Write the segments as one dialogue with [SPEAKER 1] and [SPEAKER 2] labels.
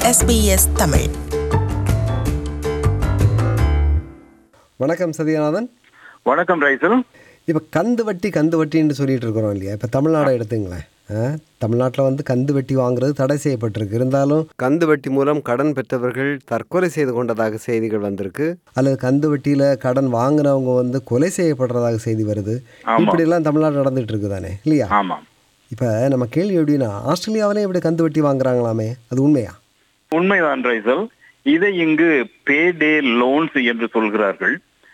[SPEAKER 1] SBS Tamil
[SPEAKER 2] வணக்கம் சத்யநாதன்
[SPEAKER 3] வணக்கம் ரைசல்
[SPEAKER 2] இப்போ கந்து வட்டி கந்து வட்டின்னு சொல்லிட்டு இருக்கிறோம் இல்லையா இப்போ தமிழ்நாடை எடுத்துங்களேன் தமிழ்நாட்டில் வந்து கந்து வட்டி வாங்குறது தடை செய்யப்பட்டிருக்கு இருந்தாலும் கந்து வட்டி மூலம் கடன் பெற்றவர்கள் தற்கொலை செய்து கொண்டதாக செய்திகள் வந்திருக்கு அல்லது கந்து வட்டியில் கடன் வாங்கினவங்க வந்து கொலை செய்யப்படுறதாக செய்தி வருது
[SPEAKER 3] ஆமா.
[SPEAKER 2] இப்படிலாம் தமிழ்நாடு நடந்துட்டு இருக்கு தானே இல்லையா
[SPEAKER 3] ஆமாம்
[SPEAKER 2] இப்போ நம்ம கேள்வி எப்படின்னா ஆஸ்திரேலியாவிலே இப்படி கந்து வட்டி வாங்குறாங்களாமே அது உண்மையா
[SPEAKER 3] உண்மைதான் ரைசல் இதை இங்கு பேடே லோன்ஸ் என்று சொல்கிறார்கள்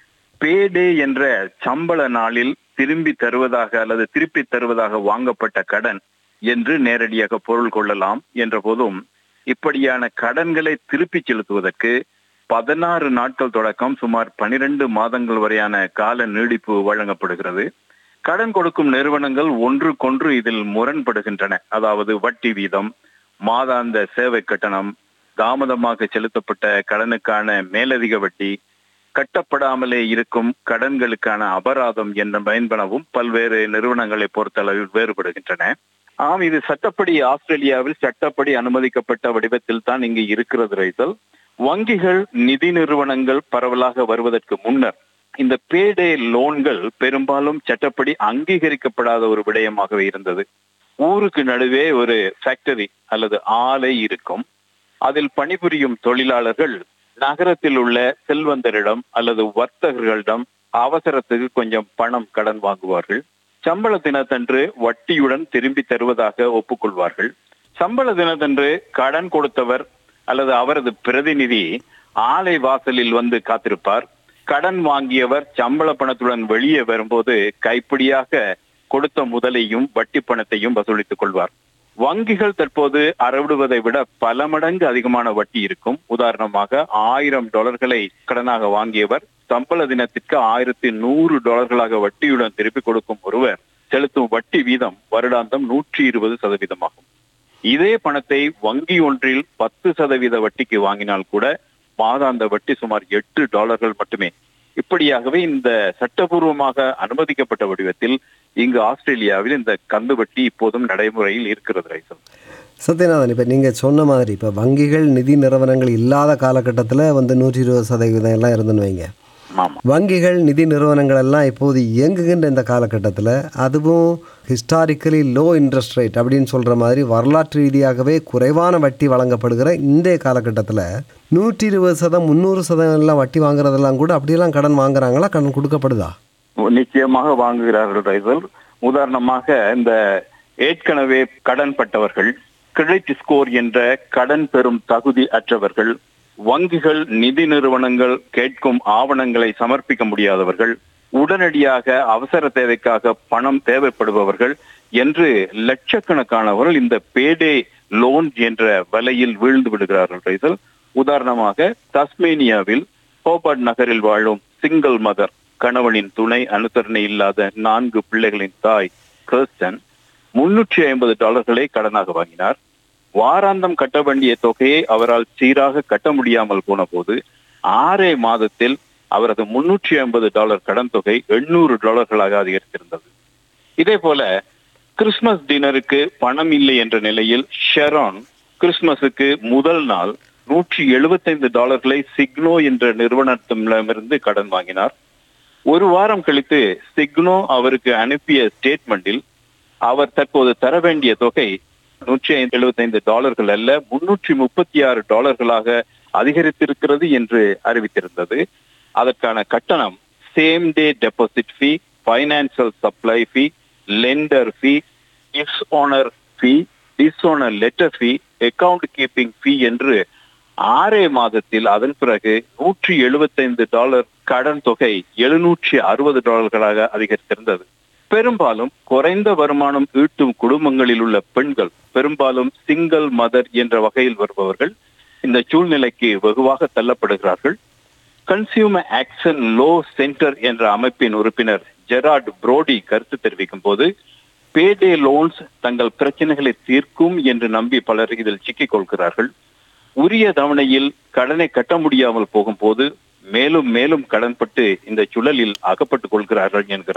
[SPEAKER 3] பேடே என்ற சம்பள நாளில் திரும்பி தருவதாக அல்லது திருப்பி தருவதாக வாங்கப்பட்ட கடன் என்று நேரடியாக பொருள் கொள்ளலாம் என்ற போதும் இப்படியான கடன்களை திருப்பி செலுத்துவதற்கு பதினாறு நாட்கள் தொடக்கம் சுமார் பனிரெண்டு மாதங்கள் வரையான கால நீடிப்பு வழங்கப்படுகிறது கடன் கொடுக்கும் நிறுவனங்கள் ஒன்றுக்கொன்று இதில் முரண்படுகின்றன அதாவது வட்டி வீதம் மாதாந்த சேவை கட்டணம் தாமதமாக செலுத்தப்பட்ட கடனுக்கான மேலதிக வட்டி கட்டப்படாமலே இருக்கும் கடன்களுக்கான அபராதம் என்ற பயன்பனவும் பல்வேறு நிறுவனங்களை பொறுத்தளவில் வேறுபடுகின்றன ஆம் இது சட்டப்படி ஆஸ்திரேலியாவில் சட்டப்படி அனுமதிக்கப்பட்ட வடிவத்தில் தான் இங்கு இருக்கிறது ரைசல் வங்கிகள் நிதி நிறுவனங்கள் பரவலாக வருவதற்கு முன்னர் இந்த பேடே லோன்கள் பெரும்பாலும் சட்டப்படி அங்கீகரிக்கப்படாத ஒரு விடயமாகவே இருந்தது ஊருக்கு நடுவே ஒரு ஃபேக்டரி அல்லது ஆலை இருக்கும் அதில் பணிபுரியும் தொழிலாளர்கள் நகரத்தில் உள்ள செல்வந்தரிடம் அல்லது வர்த்தகர்களிடம் அவசரத்துக்கு கொஞ்சம் பணம் கடன் வாங்குவார்கள் சம்பள தினத்தன்று வட்டியுடன் திரும்பி தருவதாக ஒப்புக்கொள்வார்கள் சம்பள தினத்தன்று கடன் கொடுத்தவர் அல்லது அவரது பிரதிநிதி ஆலை வாசலில் வந்து காத்திருப்பார் கடன் வாங்கியவர் சம்பள பணத்துடன் வெளியே வரும்போது கைப்பிடியாக கொடுத்த முதலையும் வட்டி பணத்தையும் வசூலித்துக் கொள்வார் வங்கிகள் தற்போது அறவிடுவதை விட பல மடங்கு அதிகமான வட்டி இருக்கும் உதாரணமாக ஆயிரம் டாலர்களை கடனாக வாங்கியவர் சம்பள தினத்திற்கு ஆயிரத்தி நூறு டாலர்களாக வட்டியுடன் திருப்பி கொடுக்கும் ஒருவர் செலுத்தும் வட்டி வீதம் வருடாந்தம் நூற்றி இருபது சதவீதமாகும் இதே பணத்தை வங்கி ஒன்றில் பத்து சதவீத வட்டிக்கு வாங்கினால் கூட மாதாந்த வட்டி சுமார் எட்டு டாலர்கள் மட்டுமே இப்படியாகவே இந்த சட்டபூர்வமாக அனுமதிக்கப்பட்ட வடிவத்தில் இங்கு ஆஸ்திரேலியாவில் இந்த கந்து வட்டி இப்போதும் நடைமுறையில் இருக்கிறது ரைசல்
[SPEAKER 2] சத்யநாதன் இப்போ நீங்கள் சொன்ன மாதிரி இப்போ வங்கிகள் நிதி நிறுவனங்கள் இல்லாத காலகட்டத்தில் வந்து நூற்றி இருபது சதவீதம் எல்லாம் இருந்துன்னு வைங்க
[SPEAKER 3] ஆமா
[SPEAKER 2] வங்கிகள் நிதி நிறுவனங்கள் எல்லாம் இப்போது இயங்குகின்ற இந்த காலகட்டத்தில் அதுவும் ஹிஸ்டாரிக்கலி லோ இன்ட்ரெஸ்ட் ரேட் அப்படின்னு சொல்கிற மாதிரி வரலாற்று ரீதியாகவே குறைவான வட்டி வழங்கப்படுகிற இன்றைய காலகட்டத்தில் நூற்றி இருபது சதம் முந்நூறு சதம் எல்லாம் வட்டி வாங்குறதெல்லாம் கூட அப்படியெல்லாம் கடன் வாங்குறாங்களா கடன் கொடுக்கப்படுதா
[SPEAKER 3] நிச்சயமாக வாங்குகிறார்கள் ரைசல் உதாரணமாக இந்த ஏற்கனவே கடன் பட்டவர்கள் கிரெடிட் ஸ்கோர் என்ற கடன் பெறும் தகுதி அற்றவர்கள் வங்கிகள் நிதி நிறுவனங்கள் கேட்கும் ஆவணங்களை சமர்ப்பிக்க முடியாதவர்கள் உடனடியாக அவசர தேவைக்காக பணம் தேவைப்படுபவர்கள் என்று லட்சக்கணக்கானவர்கள் இந்த பேடே லோன் என்ற வலையில் வீழ்ந்து விடுகிறார்கள் ரைசல் உதாரணமாக தஸ்மேனியாவில் ஹோபர்ட் நகரில் வாழும் சிங்கிள் மதர் கணவனின் துணை அனுசரணை இல்லாத நான்கு பிள்ளைகளின் தாய் கர்ஸ்டன் முன்னூற்றி ஐம்பது டாலர்களை கடனாக வாங்கினார் வாராந்தம் கட்ட வேண்டிய தொகையை அவரால் சீராக கட்ட முடியாமல் போன போது ஆறே மாதத்தில் அவரது முன்னூற்றி ஐம்பது டாலர் கடன் தொகை எண்ணூறு டாலர்களாக அதிகரித்திருந்தது இதே போல கிறிஸ்துமஸ் டின்னருக்கு பணம் இல்லை என்ற நிலையில் ஷெரான் கிறிஸ்துமஸுக்கு முதல் நாள் நூற்றி எழுபத்தைந்து டாலர்களை சிக்னோ என்ற நிறுவனத்திடமிருந்து கடன் வாங்கினார் ஒரு வாரம் கழித்து சிக்னோ அவருக்கு அனுப்பிய ஸ்டேட்மெண்டில் அவர் தற்போது தர வேண்டிய தொகை நூற்றி எழுபத்தைந்து டாலர்கள் அல்ல முன்னூற்றி முப்பத்தி ஆறு டாலர்களாக அதிகரித்திருக்கிறது என்று அறிவித்திருந்தது அதற்கான கட்டணம் same day deposit fee financial supply fee lender fee dishonour fee dishonour letter fee account keeping fee என்று ஆறே மாதத்தில் அதன் பிறகு நூற்றி எழுபத்தைந்து டாலர் கடன் தொகை எழுநூற்றி அறுபது டாலர்களாக அதிகரித்திருந்தது பெரும்பாலும் குறைந்த வருமானம் ஈட்டும் குடும்பங்களில் உள்ள பெண்கள் பெரும்பாலும் சிங்கிள் மதர் என்ற வகையில் வருபவர்கள் இந்த சூழ்நிலைக்கு வெகுவாக தள்ளப்படுகிறார்கள் கன்சியூமர் ஆக்ஷன் லோ சென்டர் என்ற அமைப்பின் உறுப்பினர் ஜெரார்ட் புரோடி கருத்து தெரிவிக்கும் போது பேடே லோன்ஸ் தங்கள் பிரச்சனைகளை தீர்க்கும் என்று நம்பி பலர் இதில் சிக்கிக் கொள்கிறார்கள் உரிய தவணையில் கடனை கட்ட முடியாமல் போகும்போது மேலும் மேலும் கடன்பட்டு இந்த சுழலில் அகப்பட்டுக் கொள்கிறார்கள் என்கிறார்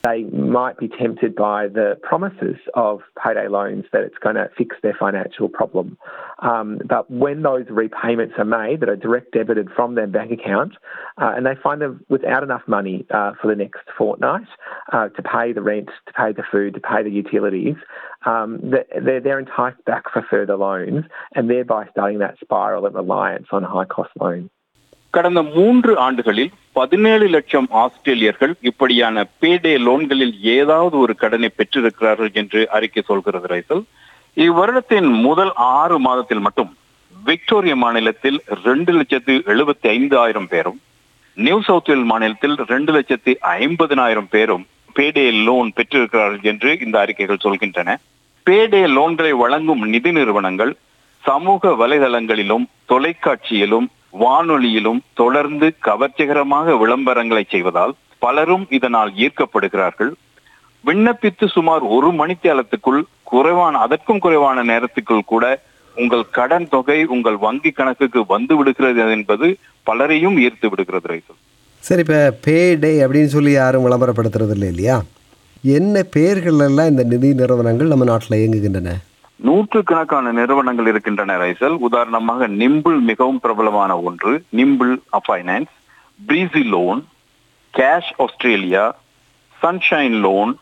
[SPEAKER 1] They might be tempted by the promises of payday loans that it's going to fix their financial problem. Um, but when those repayments are made that are direct debited from their bank account uh, and they find them without enough money uh, for the next fortnight uh, to pay the rent, to pay the food, to pay the utilities, um, they're, they're enticed back for further loans and thereby starting that spiral of reliance on high cost loans.
[SPEAKER 3] கடந்த மூன்று ஆண்டுகளில் பதினேழு லட்சம் ஆஸ்திரேலியர்கள் இப்படியான birthday லோன்களில் ஏதாவது ஒரு கடனை பெற்றிருக்கிறார்கள் என்று அறிக்கை சொல்கிறது ரைசல் இவ்வருடத்தின் முதல் ஆறு மாதத்தில் மட்டும் விக்டோரியா மாநிலத்தில் ரெண்டு லட்சத்து எழுபத்தி ஐந்து ஆயிரம் பேரும் நியூ சவுத் வேல் மாநிலத்தில் ரெண்டு லட்சத்தி ஐம்பதினாயிரம் பேரும் பேடே லோன் பெற்றிருக்கிறார்கள் என்று இந்த அறிக்கைகள் சொல்கின்றன பேடே லோன்களை வழங்கும் நிதி நிறுவனங்கள் சமூக வலைதளங்களிலும் தொலைக்காட்சியிலும் வானொலியிலும் தொடர்ந்து கவர்ச்சிகரமாக விளம்பரங்களை செய்வதால் பலரும் இதனால் ஈர்க்கப்படுகிறார்கள் விண்ணப்பித்து சுமார் ஒரு மணித்தியாலத்துக்குள் குறைவான அதற்கும் குறைவான நேரத்துக்குள் கூட உங்கள் கடன் தொகை உங்கள் வங்கி கணக்குக்கு வந்து விடுகிறது என்பது பலரையும் ஈர்த்து விடுகிறது ரைசல்
[SPEAKER 2] சரி இப்போ பே டே அப்படின்னு சொல்லி யாரும் விளம்பரப்படுத்துறது இல்லை இல்லையா என்ன பெயர்கள் எல்லாம் இந்த நிதி நிறுவனங்கள் நம்ம நாட்டில் இயங்குகின்றன
[SPEAKER 3] நூற்றுக்கணக்கான நிறுவனங்கள் இருக்கின்றன ரைசல் உதாரணமாக நிம்பிள் மிகவும் பிரபலமான ஒன்று Nimble finance breezy loan cash Australia sunshine loan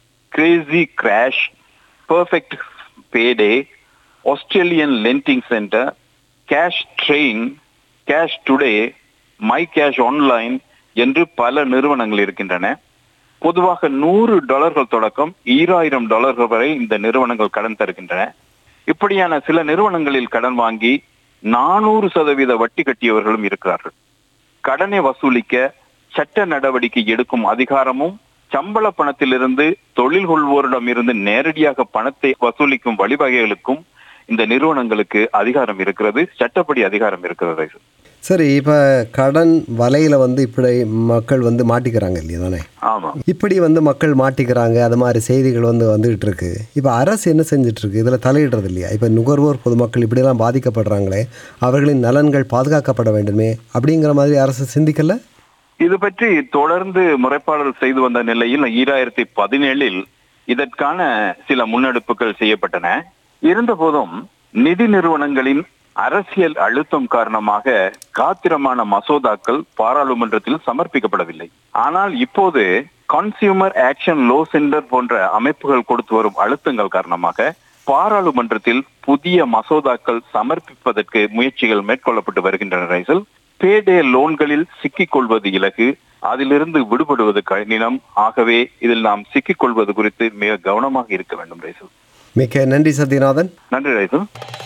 [SPEAKER 3] crazy crash perfect payday Australian lending centre cash train cash today my cash online என்று பல நிறுவனங்கள் இருக்கின்றன பொதுவாக நூறு டாலர்கள் தொடக்கம் ஈராயிரம் டாலர்கள் வரை இந்த நிறுவனங்கள் கடன் தருகின்றன இப்படியான சில நிறுவனங்களில் கடன் வாங்கி நானூறு சதவீத வட்டி கட்டியவர்களும் இருக்கிறார்கள் கடனை வசூலிக்க சட்ட நடவடிக்கை எடுக்கும் அதிகாரமும் சம்பள பணத்திலிருந்து தொழில் கொள்வோரிடம் இருந்து நேரடியாக பணத்தை வசூலிக்கும் வழிவகைகளுக்கும் இந்த நிறுவனங்களுக்கு அதிகாரம் இருக்கிறது சட்டப்படி அதிகாரம் இருக்கிறது
[SPEAKER 2] சரி இப்போ கடன் வலையில் வந்து இப்படி மக்கள் வந்து மாட்டிக்கிறாங்க இல்லையா தானே
[SPEAKER 3] ஆமா
[SPEAKER 2] இப்படி வந்து மக்கள் மாட்டிக்கிறாங்க அது மாதிரி செய்திகள் வந்து வந்துகிட்டு இருக்கு இப்போ அரசு என்ன செஞ்சுட்டு இருக்கு இதில் தலையிடுறது இல்லையா இப்போ நுகர்வோர் பொதுமக்கள் இப்படிலாம் பாதிக்கப்படுறாங்களே அவர்களின் நலன்கள் பாதுகாக்கப்பட வேண்டுமே அப்படிங்கிற மாதிரி அரசு சிந்திக்கல
[SPEAKER 3] இது பற்றி தொடர்ந்து முறைப்பாடல் செய்து வந்த நிலையில் ஈராயிரத்தி பதினேழில் இதற்கான சில முன்னெடுப்புகள் செய்யப்பட்டன இருந்த போதும் நிதி நிறுவனங்களின் அரசியல் அழுத்தம் காரணமாக காத்திரமான மசோதாக்கள் பாராளுமன்றத்தில் சமர்ப்பிக்கப்படவில்லை ஆனால் இப்போது கன்சியூமர் ஆக்ஷன் லோ சென்டர் போன்ற அமைப்புகள் கொடுத்து வரும் அழுத்தங்கள் காரணமாக பாராளுமன்றத்தில் புதிய மசோதாக்கள் சமர்ப்பிப்பதற்கு முயற்சிகள் மேற்கொள்ளப்பட்டு வருகின்றன ரைசல் பேடே லோன்களில் சிக்கிக் கொள்வது இலகு அதிலிருந்து விடுபடுவது கடினம் ஆகவே இதில் நாம் சிக்கிக் கொள்வது குறித்து மிக கவனமாக இருக்க வேண்டும் ரைசல்
[SPEAKER 2] மிக்க நன்றி சத்யநாதன்
[SPEAKER 3] நன்றி ரைசல்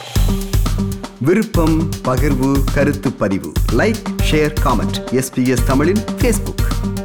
[SPEAKER 4] விருப்பம் பகிர்வு கருத்து பதிவு லைக் ஷேர் காமெண்ட் எஸ்பிஎஸ் தமிழின் ஃபேஸ்புக்